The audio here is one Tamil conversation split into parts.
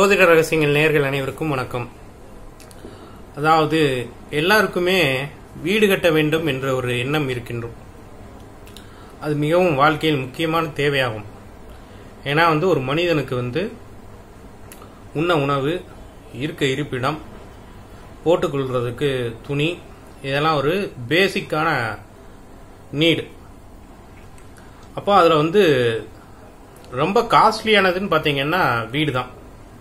ஜோதிட ரகசியங்கள் நேர்கள் அனைவருக்கும் வணக்கம் அதாவது எல்லாருக்குமே வீடு கட்ட வேண்டும் என்ற ஒரு எண்ணம் இருக்கின்றோம் அது மிகவும் வாழ்க்கையில் முக்கியமான தேவையாகும் ஏன்னா வந்து ஒரு மனிதனுக்கு வந்து உண்ண உணவு இருக்க இருப்பிடம் போட்டுக்கொள்றதுக்கு துணி இதெல்லாம் ஒரு பேசிக்கான நீடு அப்போ அதில் வந்து ரொம்ப காஸ்ட்லியானதுன்னு பார்த்தீங்கன்னா வீடு தான்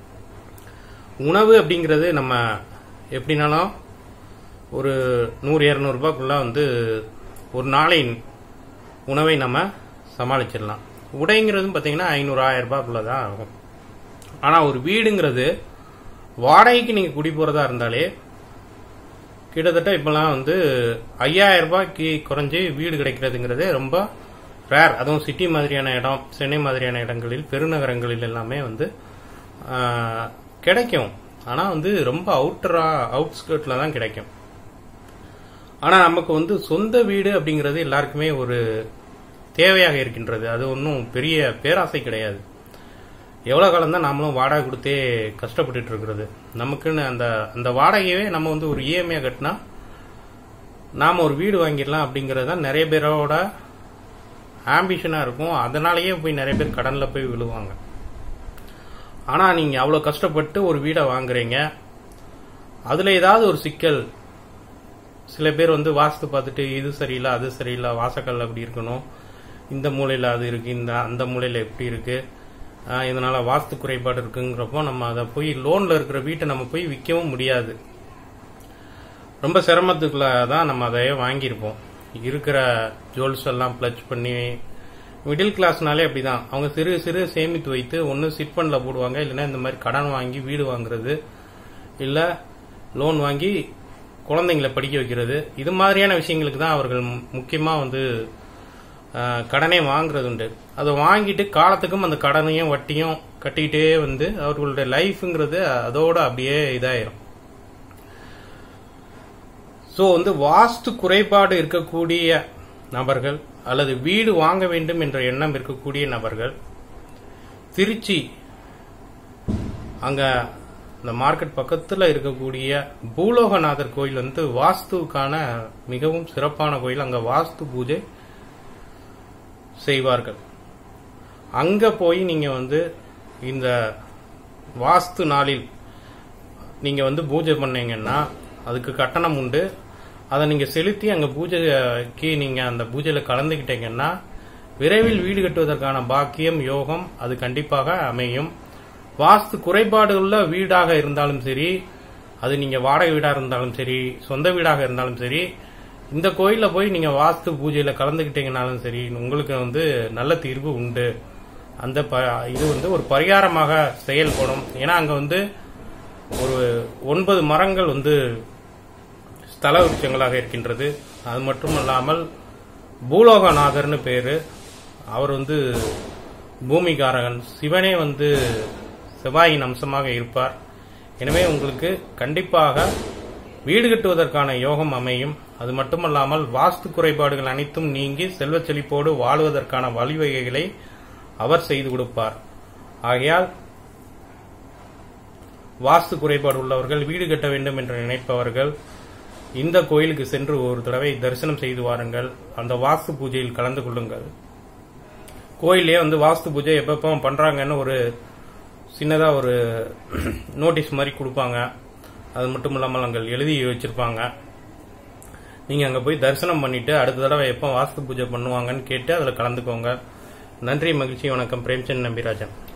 உணவு அப்படிங்கிறது நம்ம எப்படினாலும் ஒரு நூறு இரநூறுபாக்குள்ள வந்து ஒரு நாளின் உணவை நம்ம சமாளிச்சிடலாம் உடைங்கிறதும் பார்த்தீங்கன்னா ஐநூறு ஆயிரம் ரூபாய்க்குள்ள தான் ஆகும் ஆனால் ஒரு வீடுங்கிறது வாடகைக்கு நீங்கள் குடி போகிறதா இருந்தாலே கிட்டத்தட்ட இப்போலாம் வந்து ஐயாயிரம் ரூபாய்க்கு குறைஞ்சி வீடு கிடைக்கிறதுங்கிறது ரொம்ப ரேர் அதுவும் சிட்டி மாதிரியான இடம் சென்னை மாதிரியான இடங்களில் பெருநகரங்களில் எல்லாமே வந்து ஆஹ், கிடைக்கும் ஆனால் வந்து ரொம்ப அவுட்டரா அவுட்ஸ்கர்ட்டில் தான் கிடைக்கும் ஆனால் நமக்கு வந்து சொந்த வீடு அப்படிங்கிறது எல்லாருக்குமே ஒரு தேவையாக இருக்கின்றது அது ஒன்றும் பெரிய பேராசை கிடையாது எவ்வளோ காலம் தான் நாமளும் வாடகை கொடுத்தே கஷ்டப்பட்டுட்டு இருக்கிறது நமக்குன்னு அந்த அந்த வாடகையவே நம்ம வந்து ஒரு இஎம்ஐ கட்டினா நாம் ஒரு வீடு வாங்கிடலாம் அப்படிங்கிறது தான் நிறைய பேரோட ஆம்பிஷனாக இருக்கும் அதனாலேயே போய் நிறைய பேர் கடனில் போய் விழுவாங்க ஆனால் நீங்கள் அவ்வளோ கஷ்டப்பட்டு ஒரு வீடை வாங்குறீங்க அதில் ஏதாவது ஒரு சிக்கல் சில பேர் வந்து வாஸ்து பார்த்துட்டு இது சரியில்லை அது சரியில்லை வாசக்கல் அப்படி இருக்கணும் இந்த மூலையில் அது இருக்கு இந்த அந்த மூலையில் எப்படி இருக்கு ஆஹ் இதனால வாஸ்து குறைபாடு இருக்குங்கிறப்போ நம்ம அதை போய் லோன்ல இருக்கிற வீட்டை நம்ம போய் விற்கவும் முடியாது ரொம்ப சிரமத்துக்குள்ள தான் நம்ம அதை வாங்கியிருப்போம் இருக்கிற ஜுவல்ஸ் எல்லாம் பிளச் பண்ணி மிடில் கிளாஸ்னாலே அப்படிதான் அவங்க சிறு சிறு சேமித்து வைத்து ஒன்று சிட் ஃபண்டில் போடுவாங்க இல்லைன்னா இந்த மாதிரி கடன் வாங்கி வீடு வாங்குறது இல்லை லோன் வாங்கி குழந்தைங்களை படிக்க வைக்கிறது இது மாதிரியான விஷயங்களுக்கு தான் அவர்கள் முக்கியமாக வந்து ஆஹ், கடனே வாங்குறது உண்டு அதை வாங்கிட்டு காலத்துக்கும் அந்த கடனையும் வட்டியும் கட்டிக்கிட்டே வந்து அவர்களுடைய லைஃப்ங்கிறது அதோட அப்படியே இதாயிரும் ஸோ வந்து வாஸ்து குறைபாடு இருக்கக்கூடிய நபர்கள் அல்லது வீடு வாங்க வேண்டும் என்ற எண்ணம் இருக்கக்கூடிய நபர்கள் திருச்சி அங்க இந்த மார்க்கெட் பக்கத்துல இருக்கக்கூடிய பூலோகநாதர் கோயில் வந்து வாஸ்துவுக்கான மிகவும் சிறப்பான கோயில் அங்க வாஸ்து பூஜை செய்வார்கள் அங்க போய் நீங்க வந்து இந்த வாஸ்து நாளில் நீங்க வந்து பூஜை பண்ணீங்கன்னா அதுக்கு கட்டணம் உண்டு அதை நீங்க செலுத்தி அங்க பூஜைக்கு நீங்க அந்த பூஜையில கலந்துக்கிட்டீங்கன்னா விரைவில் வீடு கட்டுவதற்கான பாக்கியம் யோகம் அது கண்டிப்பாக அமையும் வாஸ்து குறைபாடு உள்ள வீடாக இருந்தாலும் சரி அது நீங்க வாடகை வீடா இருந்தாலும் சரி சொந்த வீடாக இருந்தாலும் சரி இந்த கோயில்ல போய் நீங்க வாஸ்து பூஜையில கலந்துக்கிட்டீங்கனாலும் சரி உங்களுக்கு வந்து நல்ல தீர்வு உண்டு அந்த ப- இது வந்து ஒரு பரிகாரமாக செயல்படும் ஏன்னா அங்க வந்து ஒரு ஒன்பது மரங்கள் வந்து ஸ்தல விருட்சங்களாக இருக்கின்றது அது மட்டும் இல்லாமல் பூலோகநாதர்னு பேரு அவர் வந்து பூமிகாரகன் சிவனே வந்து செவ்வாயின் அம்சமாக இருப்பார் எனவே உங்களுக்கு கண்டிப்பாக வீடு கட்டுவதற்கான யோகம் அமையும் அது மட்டுமல்லாமல் வாஸ்து குறைபாடுகள் அனைத்தும் நீங்கி செல்வச் செழிப்போடு வாழுவதற்கான வழிவகைகளை அவர் செய்து கொடுப்பார் ஆகையால் வாஸ்து குறைபாடு உள்ளவர்கள் வீடு கட்ட வேண்டும் என்று நினைப்பவர்கள் இந்த கோயிலுக்கு சென்று ஒரு தடவை தரிசனம் செய்து வாருங்கள் அந்த வாஸ்து பூஜையில் கலந்து கொள்ளுங்கள் கோயிலே வந்து வாஸ்து பூஜை எப்பப்போ பண்றாங்கன்னு ஒரு சின்னதா ஒரு நோட்டீஸ் மாதிரி கொடுப்பாங்க அது மட்டும் இல்லாமல் அங்கே எழுதி வச்சிருப்பாங்க நீங்க அங்க போய் தரிசனம் பண்ணிட்டு அடுத்த தடவை எப்போ வாஸ்து பூஜை பண்ணுவாங்கன்னு கேட்டு அதுல கலந்துக்கோங்க நன்றி மகிழ்ச்சி வணக்கம் பிரேம்சந்த் நம்பிராஜன்